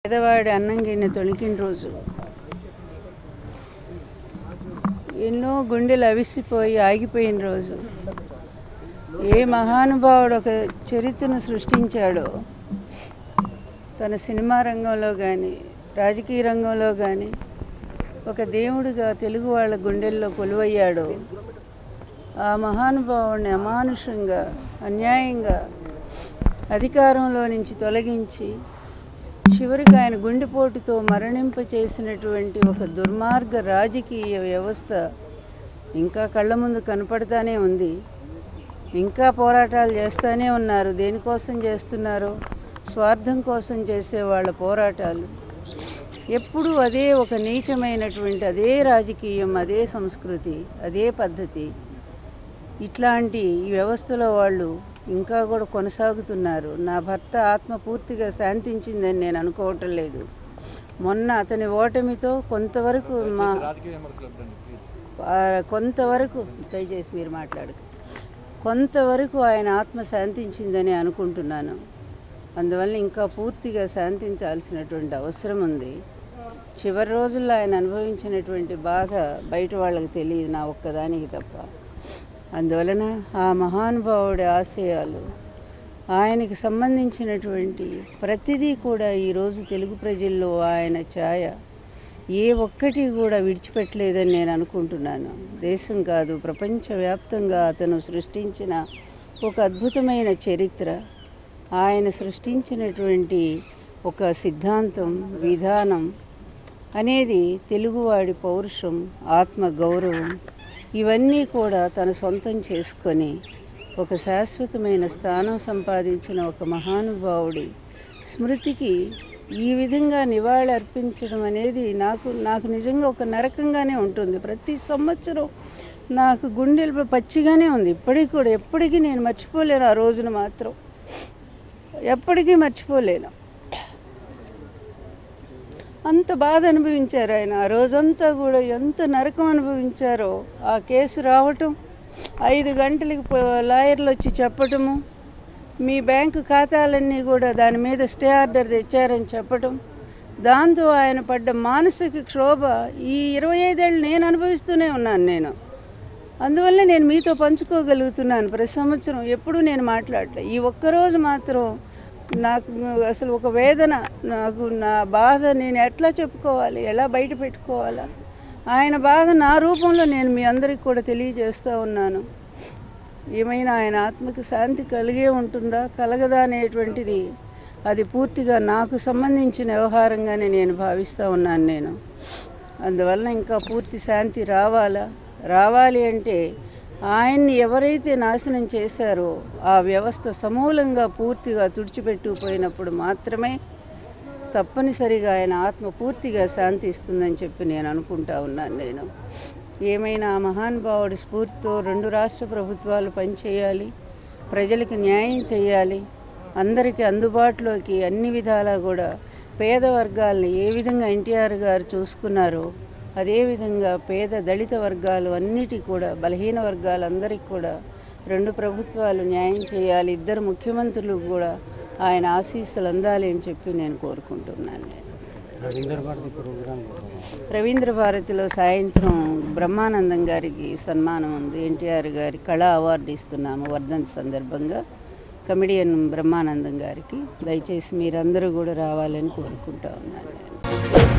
పేదవాడి అన్నం గిన్నె తొణికిన రోజు ఎన్నో గుండెలు అవిసిపోయి ఆగిపోయిన రోజు ఏ మహానుభావుడు ఒక చరిత్రను సృష్టించాడో తన సినిమా రంగంలో కానీ రాజకీయ రంగంలో కానీ ఒక దేవుడిగా తెలుగు వాళ్ళ గుండెల్లో కొలువయ్యాడో ఆ మహానుభావుడిని అమానుషంగా అన్యాయంగా అధికారంలో నుంచి తొలగించి చివరికి ఆయన గుండెపోటుతో మరణింప చేసినటువంటి ఒక దుర్మార్గ రాజకీయ వ్యవస్థ ఇంకా కళ్ళ ముందు కనపడతానే ఉంది ఇంకా పోరాటాలు చేస్తూనే ఉన్నారు దేనికోసం చేస్తున్నారు స్వార్థం కోసం చేసే వాళ్ళ పోరాటాలు ఎప్పుడూ అదే ఒక నీచమైనటువంటి అదే రాజకీయం అదే సంస్కృతి అదే పద్ధతి ఇట్లాంటి ఈ వ్యవస్థలో వాళ్ళు ఇంకా కూడా కొనసాగుతున్నారు నా భర్త ఆత్మ పూర్తిగా శాంతించిందని నేను అనుకోవటం లేదు మొన్న అతని ఓటమితో కొంతవరకు మా రాజకీయ విమర్శలు వద్దండి ప్లీజ్ ఆ, కొంతవరకు దయచేసి మీరు మాట్లాడక కొంతవరకు ఆయన ఆత్మ శాంతించిందని అనుకుంటున్నాను అందువల్ల ఇంకా పూర్తిగా శాంతించాల్సినటువంటి అవసరం ఉంది చివరి రోజుల్లో ఆయన అనుభవించినటువంటి బాధ బయట వాళ్ళకి తెలియదు నా ఒక్కదానికి తప్ప అందువలన ఆ మహానుభావుడి ఆశయాలు ఆయనకి సంబంధించినటువంటి ప్రతిదీ కూడా ఈరోజు తెలుగు ప్రజల్లో ఆయన ఛాయ ఏ ఒక్కటి కూడా విడిచిపెట్టలేదని నేను అనుకుంటున్నాను దేశం కాదు ప్రపంచవ్యాప్తంగా అతను సృష్టించిన ఒక అద్భుతమైన చరిత్ర ఆయన సృష్టించినటువంటి ఒక సిద్ధాంతం విధానం అనేది తెలుగువాడి పౌరుషం ఆత్మ గౌరవం ఇవన్నీ కూడా తన సొంతం చేసుకొని ఒక శాశ్వతమైన స్థానం సంపాదించిన ఒక మహానుభావుడి స్మృతికి ఈ విధంగా నివాళి అర్పించడం అనేది నాకు నాకు నిజంగా ఒక నరకంగానే ఉంటుంది ప్రతి సంవత్సరం నాకు గుండెలు పచ్చిగానే ఉంది ఇప్పటికి కూడా ఎప్పటికీ నేను మర్చిపోలేను ఆ రోజున మాత్రం ఎప్పటికీ మర్చిపోలేను అంత బాధ అనుభవించారు ఆయన ఆ రోజంతా కూడా ఎంత నరకం అనుభవించారో ఆ కేసు రావటం ఐదు గంటలకి పో- లాయర్లు వచ్చి చెప్పటము మీ బ్యాంకు ఖాతాలన్నీ కూడా దాని మీద స్టే ఆర్డర్ తెచ్చారని చెప్పటం దాంతో ఆయన పడ్డ మానసిక క్షోభ ఈ ఇరవై ఐదేళ్ళు నేను అనుభవిస్తూనే ఉన్నాను నేను అందువల్ల నేను మీతో పంచుకోగలుగుతున్నాను ప్రతి సంవత్సరం ఎప్పుడూ నేను మాట్లాడలే ఈ ఒక్కరోజు మాత్రం నాకు అసలు ఒక వేదన నాకు నా బాధ నేను ఎట్లా చెప్పుకోవాలి ఎలా బయట పెట్టుకోవాలా ఆయన బాధ నా రూపంలో నేను మీ అందరికి కూడా తెలియజేస్తూ ఉన్నాను ఏమైనా ఆయన ఆత్మకి శాంతి కలిగే ఉంటుందా కలగదా అనేటువంటిది అది పూర్తిగా నాకు సంబంధించిన వ్యవహారంగానే నేను భావిస్తూ ఉన్నాను నేను అందువలన ఇంకా పూర్తి శాంతి రావాలా రావాలి అంటే ఆయన్ని ఎవరైతే నాశనం చేశారో ఆ వ్యవస్థ సమూలంగా పూర్తిగా తుడిచిపెట్టుకుపోయినప్పుడు మాత్రమే తప్పనిసరిగా ఆయన ఆత్మ పూర్తిగా శాంతిస్తుందని చెప్పి నేను అనుకుంటా ఉన్నాను నేను ఏమైనా ఆ మహానుభావుడి స్ఫూర్తితో రెండు రాష్ట్ర ప్రభుత్వాలు పనిచేయాలి ప్రజలకు న్యాయం చేయాలి అందరికీ అందుబాటులోకి అన్ని విధాలా కూడా పేద వర్గాల్ని ఏ విధంగా ఎన్టీఆర్ గారు చూసుకున్నారో అదేవిధంగా పేద దళిత వర్గాలు అన్నిటి కూడా బలహీన వర్గాలందరికీ కూడా రెండు ప్రభుత్వాలు న్యాయం చేయాలి ఇద్దరు ముఖ్యమంత్రులు కూడా ఆయన ఆశీస్సులు అందాలి అని చెప్పి నేను కోరుకుంటున్నాను నేను రవీంద్ర భారతి ప్రోగ్రామ్ రవీంద్ర భారతిలో సాయంత్రం బ్రహ్మానందం గారికి సన్మానం ఉంది ఎన్టీఆర్ గారి కళా అవార్డు ఇస్తున్నాము వర్ధంతి సందర్భంగా కమెడియన్ బ్రహ్మానందం గారికి దయచేసి మీరందరూ కూడా రావాలని కోరుకుంటా ఉన్నాను నేను